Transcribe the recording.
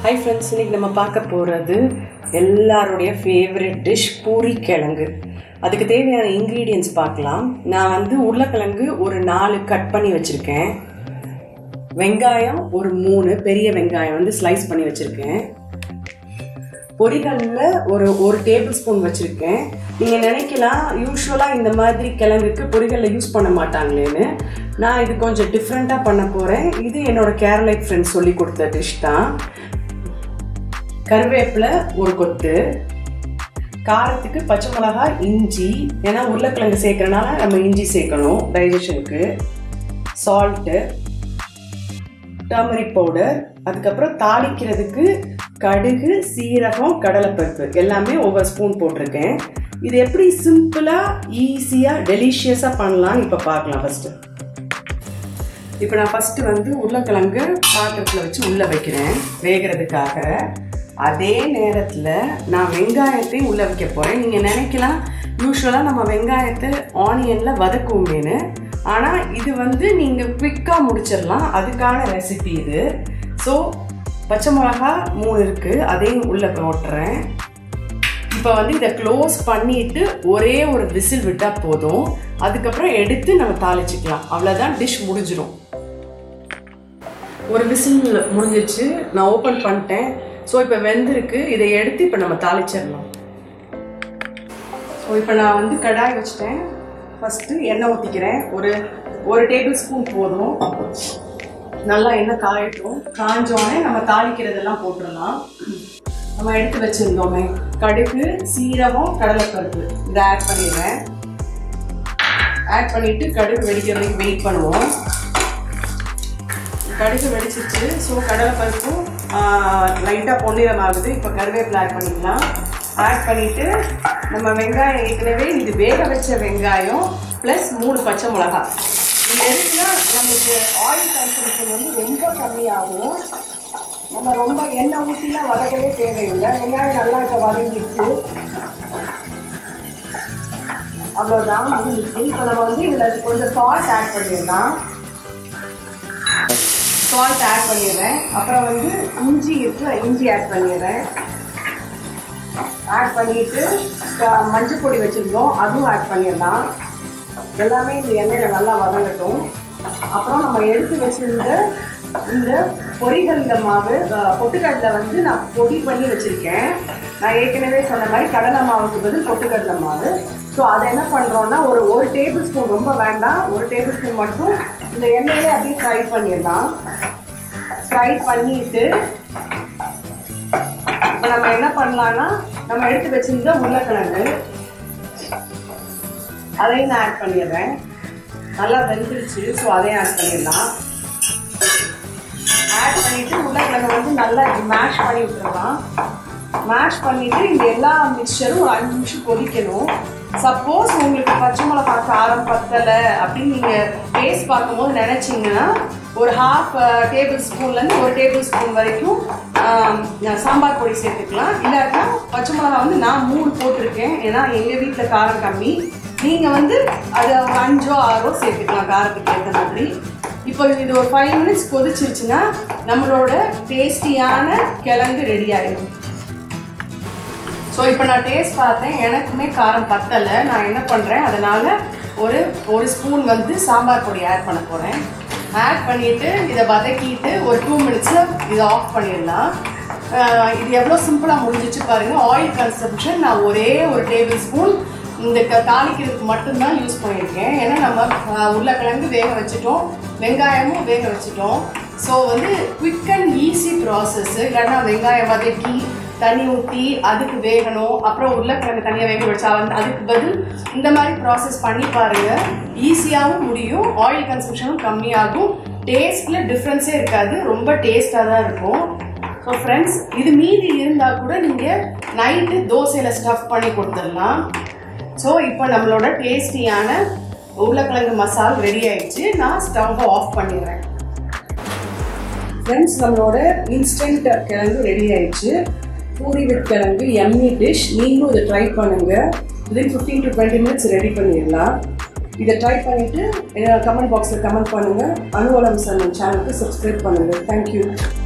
hi friends இன்னைக்கு நம்ம பார்க்க போகிறது எல்லாருடைய ஃபேவரட் டிஷ் பூரி கிழங்கு அதுக்கு தேவையான இன்க்ரீடியன்ஸ் பார்க்கலாம் நான் வந்து உருளைக்கிழங்கு ஒரு நாலு கட் பண்ணி வச்சுருக்கேன் வெங்காயம் ஒரு மூணு பெரிய வெங்காயம் வந்து ஸ்லைஸ் பண்ணி வச்சுருக்கேன் பொரிகளில் ஒரு ஒரு டேபிள் ஸ்பூன் வச்சுருக்கேன் நீங்கள் நினைக்கலாம் யூஸ்வலாக இந்த மாதிரி கிழங்குக்கு பொரிகளில் யூஸ் பண்ண மாட்டாங்களேன்னு நான் இது கொஞ்சம் டிஃப்ரெண்ட்டாக பண்ண போகிறேன் இது என்னோட கேரளைட் ஃப்ரெண்ட்ஸ் சொல்லி கொடுத்த டிஷ் தான் கருவேப்பிலை ஒரு கொத்து காரத்துக்கு பச்சை மிளகாய் இஞ்சி ஏன்னா உருளைக்கிழங்கு சேர்க்கறனால நம்ம இஞ்சி சேர்க்கணும் டைஜஷனுக்கு சால்ட்டு டர்மரிக் பவுடர் அதுக்கப்புறம் தாளிக்கிறதுக்கு கடுகு சீரகம் கடலைப்பருப்பு எல்லாமே ஒவ்வொரு ஸ்பூன் போட்டிருக்கேன் இது எப்படி சிம்பிளாக ஈஸியாக டெலிஷியஸாக பண்ணலாம்னு இப்போ பார்க்கலாம் ஃபஸ்ட்டு இப்போ நான் ஃபஸ்ட்டு வந்து உருளைக்கிழங்கு பாத்திரத்தில் வச்சு உள்ளே வைக்கிறேன் வேகிறதுக்காக அதே நேரத்தில் நான் வெங்காயத்தையும் உள்ளே வைக்க போகிறேன் நீங்கள் நினைக்கலாம் யூஸ்வலாக நம்ம வெங்காயத்தை ஆனியனில் வதக்குவோமேனு ஆனால் இது வந்து நீங்கள் குவிக்காக முடிச்சிடலாம் அதுக்கான ரெசிபி இது ஸோ பச்சை மிளகா மூணு இருக்குது அதையும் உள்ளே போட்டுறேன் இப்போ வந்து இதை க்ளோஸ் பண்ணிட்டு ஒரே ஒரு விசில் விட்டால் போதும் அதுக்கப்புறம் எடுத்து நம்ம தாளிச்சிக்கலாம் அவ்வளோதான் டிஷ் முடிஞ்சிடும் ஒரு விசில் முடிஞ்சிச்சு நான் ஓப்பன் பண்ணிட்டேன் ஸோ இப்போ வெந்திருக்கு இதை எடுத்து இப்போ நம்ம தாளிச்சிடலாம் ஸோ இப்போ நான் வந்து கடாய் வச்சுட்டேன் ஃபஸ்ட்டு எண்ணெய் ஊற்றிக்கிறேன் ஒரு ஒரு டேபிள் ஸ்பூன் போதும் நல்லா எண்ணெய் காயட்டும் காஞ்சோடனே நம்ம தாளிக்கிறதெல்லாம் போட்டுடலாம் நம்ம எடுத்து வச்சுருந்தோமே கடுகு சீரகம் கடலைப்பருப்பு இதை ஆட் பண்ணிடுறேன் ஆட் பண்ணிவிட்டு கடுகு வெடிக்கிற வரைக்கும் வெயிட் பண்ணுவோம் கடுகு வெடிச்சிச்சு ஸோ கடலைப்பருப்பும் லைட்டாக பொன்னிறம் ஆகுது இப்போ கருவேப்பிலை ஆட் பண்ணிக்கலாம் ஆட் பண்ணிவிட்டு நம்ம வெங்காயம் ஏற்கனவே இது வேக வச்ச வெங்காயம் ப்ளஸ் மூணு பச்சை மிளகாய் இது எதுக்குன்னா நமக்கு ஆயில் கன்சம்ஷன் வந்து ரொம்ப கம்மியாகும் நம்ம ரொம்ப எண்ணெய் ஊற்றிலாம் வதக்கவே தேவையில்லை வெங்காயம் நல்லா இப்போ வதங்கிடுச்சு அவ்வளோதான் முடிஞ்சிச்சு இப்போ நம்ம வந்து இதில் கொஞ்சம் சால்ட் ஆட் பண்ணிடலாம் சால்ட் ஆட் பண்ணிடுறேன் அப்புறம் வந்து இஞ்சி இருக்குல்ல இஞ்சி ஆட் பண்ணிடுறேன் ஆட் பண்ணிட்டு மஞ்சள் பொடி வச்சுருந்தோம் அதுவும் ஆட் பண்ணிடலாம் எல்லாமே இந்த எண்ணெயில் நல்லா வதங்கட்டும் அப்புறம் நம்ம எடுத்து வச்சிருந்த இந்த பொரிகடலை மாவு பொட்டுக்கடலை வந்து நான் பொடி பண்ணி வச்சுருக்கேன் நான் ஏற்கனவே சொன்ன மாதிரி கடலை மாவுக்கு பதில் பொட்டுக்கடலை மாவு ஸோ அதை என்ன பண்ணுறோன்னா ஒரு ஒரு டேபிள் ஸ்பூன் ரொம்ப வேண்டாம் ஒரு டேபிள் ஸ்பூன் மட்டும் இந்த எண்ணெயிலே அப்படியே ஃப்ரை பண்ணிடலாம் ஃப்ரை பண்ணிட்டு இப்போ நம்ம என்ன பண்ணலாம்னா நம்ம எடுத்து வச்சிருந்த உருளைக்கிழங்கு அதையும் நான் ஆட் பண்ணிடுறேன் நல்லா வெந்துருச்சு ஸோ அதையும் ஆட் பண்ணிடலாம் ஆட் பண்ணிட்டு உருளைக்கிழங்கு வந்து நல்லா மேஷ் பண்ணி விட்டுறலாம் மேஷ் பண்ணிட்டு இந்த எல்லா மிக்சரும் ஒரு அஞ்சு நிமிஷம் கொதிக்கணும் சப்போஸ் உங்களுக்கு பச்சை மிளகா காரம் பத்தலை அப்படின்னு நீங்கள் டேஸ்ட் பார்க்கும்போது நினச்சிங்கன்னா ஒரு ஹாஃப் டேபிள் ஸ்பூன்லேருந்து ஒரு டேபிள் ஸ்பூன் வரைக்கும் சாம்பார் பொடி சேர்த்துக்கலாம் இல்லாட்டா பச்சை மிளகா வந்து நான் மூணு போட்டிருக்கேன் ஏன்னா எங்கள் வீட்டில் காரம் கம்மி நீங்கள் வந்து அதை ஒரு அஞ்சோ ஆறோ சேர்த்துக்கலாம் காரத்துக்கு ஏற்ற மாதிரி இப்போ இது ஒரு ஃபைவ் மினிட்ஸ் கொதிச்சிருச்சுன்னா நம்மளோட டேஸ்டியான கிழங்கு ரெடி ஆகிடும் ஸோ இப்போ நான் டேஸ்ட் பார்த்தேன் எனக்குமே காரம் பத்தலை நான் என்ன பண்ணுறேன் அதனால் ஒரு ஒரு ஸ்பூன் வந்து சாம்பார் பொடி ஆட் பண்ண போகிறேன் ஆட் பண்ணிவிட்டு இதை வதக்கிட்டு ஒரு டூ மினிட்ஸில் இதை ஆஃப் பண்ணிடலாம் இது எவ்வளோ சிம்பிளாக முடிஞ்சிச்சு பாருங்கள் ஆயில் கன்சம்ஷன் நான் ஒரே ஒரு டேபிள் ஸ்பூன் இந்த க தாளிக்கிறதுக்கு மட்டும்தான் யூஸ் பண்ணியிருக்கேன் ஏன்னா நம்ம உருளைக்கிழங்கு வேக வச்சுட்டோம் வெங்காயமும் வேக வச்சுட்டோம் ஸோ வந்து குவிக் அண்ட் ஈஸி ப்ராசஸ்ஸு இல்லைன்னா வெங்காயம் வதக்கி தண்ணி ஊற்றி அதுக்கு வேகணும் அப்புறம் உருளைக்கிழங்கு தனியாக வேக வச்சா வந்து அதுக்கு பதில் இந்த மாதிரி ப்ராசஸ் பண்ணி பாருங்கள் ஈஸியாகவும் முடியும் ஆயில் கன்சம்ஷனும் கம்மியாகும் டேஸ்ட்டில் டிஃப்ரென்ஸே இருக்காது ரொம்ப டேஸ்ட்டாக தான் இருக்கும் ஸோ ஃப்ரெண்ட்ஸ் இது மீதி இருந்தால் கூட நீங்கள் நைட்டு தோசையில் ஸ்டஃப் பண்ணி கொடுத்துடலாம் ஸோ இப்போ நம்மளோட டேஸ்டியான உருளைக்கிழங்கு மசால் ரெடி ஆயிடுச்சு நான் ஸ்டவ்வை ஆஃப் பண்ணிடுறேன் ஃப்ரெண்ட்ஸ் நம்மளோட இன்ஸ்டன்ட் கிழங்கு ரெடி ஆயிடுச்சு பூரி வித் கிழங்கு எம்மி டிஷ் நீங்களும் இதை ட்ரை பண்ணுங்கள் within fifteen to twenty minutes ready பண்ணிடலாம் இதை ட்ரை பண்ணிவிட்டு கமெண்ட் பாக்ஸில் கமெண்ட் பண்ணுங்கள் அனுவலம் சன் சேனலுக்கு சப்ஸ்கிரைப் பண்ணுங்கள் தேங்க்யூ